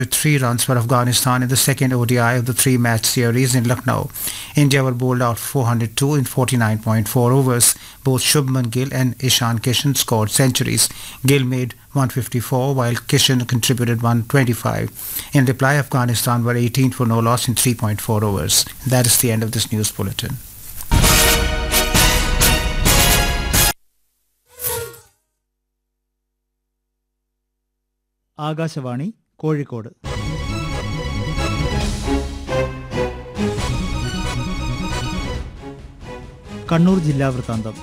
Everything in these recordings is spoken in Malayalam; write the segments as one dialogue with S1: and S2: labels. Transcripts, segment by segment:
S1: three runs for Afghanistan in the second ODI of the three-match series in Lucknow. India were bowled out 402 in 49.4 overs. Both Shubman Gill and Ishan Kishan scored centuries. Gill made 154 while Kishan contributed 125. In reply, Afghanistan were 18 for no loss in 3.4 overs. That is the end of this news bulletin.
S2: Akashvani Kozhikode Kannur ജില്ലാ വൃത്താന്തം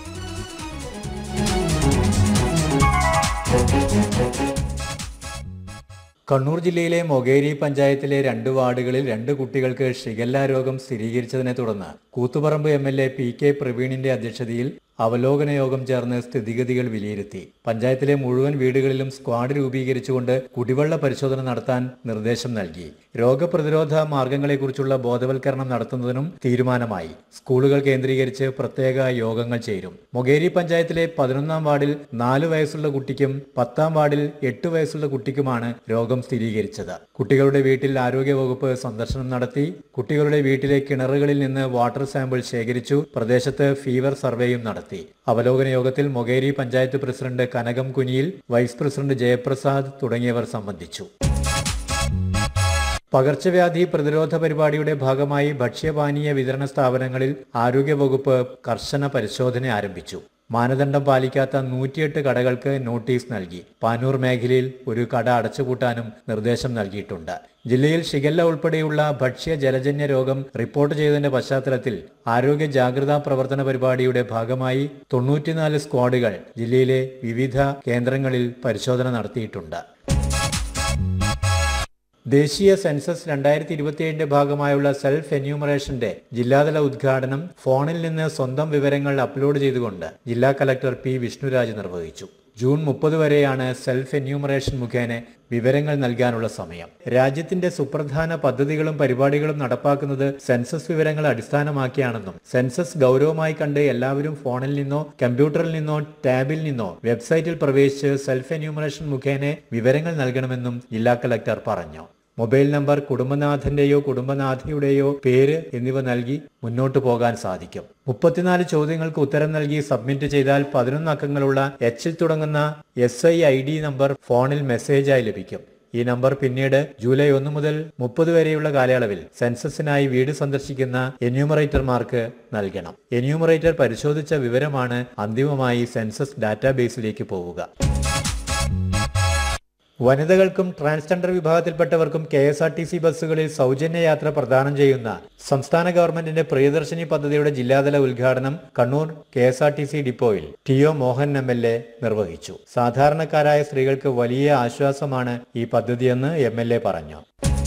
S3: കണ്ണൂർ ജില്ലയിലെ മൊകേരി പഞ്ചായത്തിലെ രണ്ട് വാർഡുകളിൽ രണ്ട് കുട്ടികൾക്ക് ഷിഗല്ല രോഗം സ്ഥിരീകരിച്ചതിനെ തുടർന്ന് Koothuparamba M L A P K പ്രവീണിന്റെ അധ്യക്ഷതയിൽ അവലോകന യോഗം ചേർന്ന് സ്ഥിതിഗതികൾ വിലയിരുത്തി പഞ്ചായത്തിലെ മുഴുവൻ വീടുകളിലും സ്ക്വാഡ് രൂപീകരിച്ചുകൊണ്ട് കുടിവെള്ള പരിശോധന നടത്താൻ നിർദ്ദേശം നൽകി രോഗപ്രതിരോധ മാർഗങ്ങളെക്കുറിച്ചുള്ള ബോധവൽക്കരണം നടത്തുന്നതിനും തീരുമാനമായി സ്കൂളുകൾ കേന്ദ്രീകരിച്ച് പ്രത്യേക യോഗങ്ങൾ ചേരും മൊകേരി പഞ്ചായത്തിലെ പതിനൊന്നാം വാർഡിൽ നാല് വയസ്സുള്ള കുട്ടിക്കും പത്താം വാർഡിൽ എട്ട് വയസ്സുള്ള കുട്ടിക്കുമാണ് രോഗം സ്ഥിരീകരിച്ചത് കുട്ടികളുടെ വീട്ടിൽ ആരോഗ്യവകുപ്പ് സന്ദർശനം നടത്തി കുട്ടികളുടെ വീട്ടിലെ കിണറുകളിൽ നിന്ന് വാട്ടർ സാമ്പിൾ ശേഖരിച്ചു പ്രദേശത്ത് ഫീവർ സർവേയും നടത്തി അവലോകന യോഗത്തിൽ Mokeri panchayat president Kanakam Kuniyil vice president Jayaprasad തുടങ്ങിയവർ സംബന്ധിച്ചു പകർച്ചവ്യാധി പ്രതിരോധ പരിപാടിയുടെ ഭാഗമായി ഭക്ഷ്യപാനീയ വിതരണ സ്ഥാപനങ്ങളിൽ ആരോഗ്യവകുപ്പ് കർശന പരിശോധന ആരംഭിച്ചു മാനദണ്ഡം പാലിക്കാത്ത നൂറ്റിയെട്ട് കടകൾക്ക് നോട്ടീസ് നൽകി പാനൂർ മേഖലയിൽ ഒരു കട അടച്ചുപൂട്ടാനും നിർദ്ദേശം നൽകിയിട്ടുണ്ട് ജില്ലയിൽ ഷിഗല്ല ഉൾപ്പെടെയുള്ള ഭക്ഷ്യ ജലജന്യ രോഗം റിപ്പോർട്ട് ചെയ്തതിന്റെ പശ്ചാത്തലത്തിൽ ആരോഗ്യ ജാഗ്രതാ പ്രവർത്തന പരിപാടിയുടെ ഭാഗമായി തൊണ്ണൂറ്റിനാല് സ്ക്വാഡുകൾ ജില്ലയിലെ വിവിധ കേന്ദ്രങ്ങളിൽ പരിശോധന നടത്തിയിട്ടുണ്ട് ദേശീയ സെൻസസ് രണ്ടായിരത്തി ഇരുപത്തിയേഴിന്റെ ഭാഗമായുള്ള സെൽഫ് എന്യൂമറേഷന്റെ ജില്ലാതല ഉദ്ഘാടനം ഫോണിൽ നിന്ന് സ്വന്തം വിവരങ്ങൾ അപ്ലോഡ് ചെയ്തുകൊണ്ട് ജില്ലാ കലക്ടർ പി വിഷ്ണുരാജ് നിർവഹിച്ചു ജൂൺ മുപ്പത് വരെയാണ് സെൽഫ് എന്യൂമറേഷൻ മുഖേന വിവരങ്ങൾ നൽകാനുള്ള സമയം രാജ്യത്തിന്റെ സുപ്രധാന പദ്ധതികളും പരിപാടികളും നടപ്പാക്കുന്നത് സെൻസസ് വിവരങ്ങൾ അടിസ്ഥാനമാക്കിയാണെന്നും സെൻസസ് ഗൗരവമായി കണ്ട് എല്ലാവരും ഫോണിൽ നിന്നോ കമ്പ്യൂട്ടറിൽ നിന്നോ ടാബിൽ നിന്നോ വെബ്സൈറ്റിൽ പ്രവേശിച്ച് സെൽഫ് എന്യൂമറേഷൻ മുഖേന വിവരങ്ങൾ നൽകണമെന്നും ജില്ലാ കലക്ടർ പറഞ്ഞു മൊബൈൽ നമ്പർ കുടുംബനാഥന്റെയോ കുടുംബനാഥയുടെയോ പേര് എന്നിവ നൽകി മുന്നോട്ടു പോകാൻ സാധിക്കും മുപ്പത്തിനാല് ചോദ്യങ്ങൾക്ക് ഉത്തരം നൽകി സബ്മിറ്റ് ചെയ്താൽ പതിനൊന്ന് അക്കങ്ങളുള്ള എച്ചിൽ തുടങ്ങുന്ന S I I D number ഫോണിൽ മെസ്സേജായി ലഭിക്കും ഈ നമ്പർ പിന്നീട് ജൂലൈ ഒന്ന് മുതൽ മുപ്പത് വരെയുള്ള കാലയളവിൽ സെൻസസിനായി വീട് സന്ദർശിക്കുന്ന എന്യൂമറേറ്റർമാർക്ക് നൽകണം എന്യൂമറേറ്റർ പരിശോധിച്ച വിവരമാണ് അന്തിമമായി സെൻസസ് ഡാറ്റാബേസിലേക്ക് പോവുക വനിതകൾക്കും ട്രാൻസ്ജെൻഡർ വിഭാഗത്തിൽപ്പെട്ടവർക്കും K S R T C ബസ്സുകളിൽ സൗജന്യ യാത്ര പ്രദാനം ചെയ്യുന്ന സംസ്ഥാന ഗവൺമെന്റിന്റെ പ്രിയദർശിനി പദ്ധതിയുടെ ജില്ലാതല ഉദ്ഘാടനം Kannur K S R T C ഡിപ്പോയിൽ T O Mohan M L A നിർവഹിച്ചു സാധാരണക്കാരായ സ്ത്രീകൾക്ക് വലിയ ആശ്വാസമാണ് ഈ പദ്ധതിയെന്ന് എം എൽ എ പറഞ്ഞു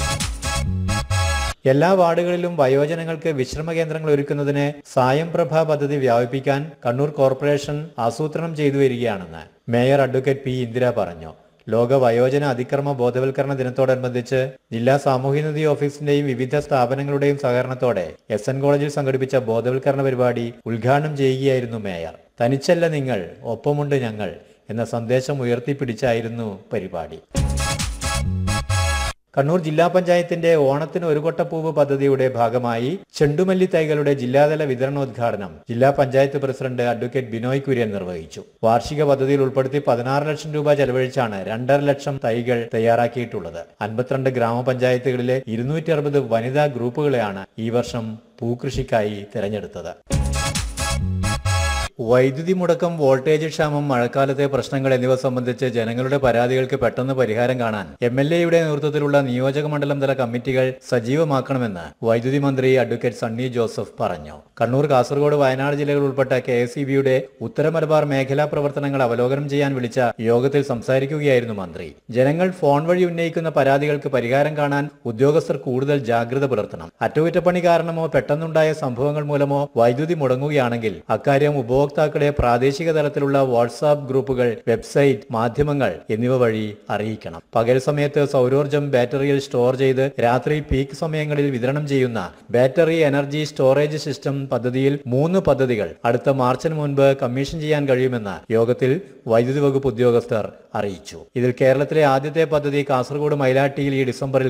S3: എല്ലാ വാർഡുകളിലും വയോജനങ്ങൾക്ക് വിശ്രമ കേന്ദ്രങ്ങൾ ഒരുക്കുന്നതിന് സായം പ്രഭ പദ്ധതി വ്യാപിപ്പിക്കാൻ കണ്ണൂർ കോർപ്പറേഷൻ ആസൂത്രണം ചെയ്തു വരികയാണെന്ന് മേയർ അഡ്വക്കേറ്റ് പി ഇന്ദിര പറഞ്ഞു ലോക വയോജന അതിക്രമ ബോധവൽക്കരണ ദിനത്തോടനുബന്ധിച്ച് ജില്ലാ സാമൂഹ്യനിധി ഓഫീസിന്റെയും വിവിധ സ്ഥാപനങ്ങളുടെയും സഹകരണത്തോടെ എസ് എൻ കോളേജിൽ സംഘടിപ്പിച്ച ബോധവൽക്കരണ പരിപാടി ഉദ്ഘാടനം ചെയ്യുകയായിരുന്നു മേയർ തനിച്ചല്ല നിങ്ങൾ ഒപ്പമുണ്ട് ഞങ്ങൾ എന്ന സന്ദേശം ഉയർത്തിപ്പിടിച്ചായിരുന്നു പരിപാടി കണ്ണൂർ ജില്ലാ പഞ്ചായത്തിന്റെ ഓണത്തിന് ഒരു കൊട്ടപ്പൂവ് പദ്ധതിയുടെ ഭാഗമായി ചെണ്ടുമല്ലി തൈകളുടെ ജില്ലാതല വിതരണോദ്ഘാടനം ജില്ലാ പഞ്ചായത്ത് പ്രസിഡന്റ് അഡ്വക്കേറ്റ് ബിനോയ് കുര്യൻ നിർവഹിച്ചു വാർഷിക പദ്ധതിയിൽ ഉൾപ്പെടുത്തി പതിനാറ് ലക്ഷം രൂപ ചെലവഴിച്ചാണ് രണ്ടര ലക്ഷം തൈകൾ തയ്യാറാക്കിയിട്ടുള്ളത് അൻപത്തിരണ്ട് ഗ്രാമപഞ്ചായത്തുകളിലെ ഇരുന്നൂറ്റി അറുപത് വനിതാ ഗ്രൂപ്പുകളെയാണ് ഈ വർഷം പൂക്കൃഷിക്കായി തിരഞ്ഞെടുത്തത് വൈദ്യുതി മുടക്കം വോൾട്ടേജ് ക്ഷാമം മഴക്കാലത്തെ പ്രശ്നങ്ങൾ എന്നിവ സംബന്ധിച്ച് ജനങ്ങളുടെ പരാതികൾക്ക് പെട്ടെന്ന് പരിഹാരം കാണാൻ എം എൽ എയുടെ നേതൃത്വത്തിലുള്ള നിയോജക മണ്ഡലം തല കമ്മിറ്റികൾ സജീവമാക്കണമെന്ന് വൈദ്യുതി മന്ത്രി അഡ്വക്കേറ്റ് സണ്ണി ജോസഫ് പറഞ്ഞു കണ്ണൂർ കാസർഗോഡ് വയനാട് ജില്ലകൾ ഉൾപ്പെട്ട കെ എസ് ഇ ബിയുടെ ഉത്തര മലബാർ മേഖലാ പ്രവർത്തനങ്ങൾ അവലോകനം ചെയ്യാൻ വിളിച്ച യോഗത്തിൽ സംസാരിക്കുകയായിരുന്നു മന്ത്രി ജനങ്ങൾ ഫോൺ വഴി ഉന്നയിക്കുന്ന പരാതികൾക്ക് പരിഹാരം കാണാൻ ഉദ്യോഗസ്ഥർ കൂടുതൽ ജാഗ്രത പുലർത്തണം അറ്റകുറ്റപ്പണി കാരണമോ പെട്ടെന്നുണ്ടായ സംഭവങ്ങൾ മൂലമോ വൈദ്യുതി മുടങ്ങുകയാണെങ്കിൽ അക്കാര്യം ഉപഭോക്തൃ ഉപഭോക്താക്കളെ പ്രാദേശിക തലത്തിലുള്ള വാട്സാപ്പ് ഗ്രൂപ്പുകൾ വെബ്സൈറ്റ് മാധ്യമങ്ങൾ എന്നിവ വഴി അറിയിക്കണം പകൽ സമയത്ത് സൗരോർജ്ജം ബാറ്ററിയിൽ സ്റ്റോർ ചെയ്ത് രാത്രി പീക്ക് സമയങ്ങളിൽ വിതരണം ചെയ്യുന്ന ബാറ്ററി എനർജി സ്റ്റോറേജ് സിസ്റ്റം പദ്ധതിയിൽ മൂന്ന് പദ്ധതികൾ അടുത്ത മാർച്ചിന് മുൻപ് കമ്മീഷൻ ചെയ്യാൻ കഴിയുമെന്ന് യോഗത്തിൽ വൈദ്യുതി വകുപ്പ് ഉദ്യോഗസ്ഥർ അറിയിച്ചു ഇതിൽ കേരളത്തിലെ ആദ്യത്തെ പദ്ധതി കാസർഗോഡ് മൈലാട്ടിയിൽ ഈ ഡിസംബറിൽ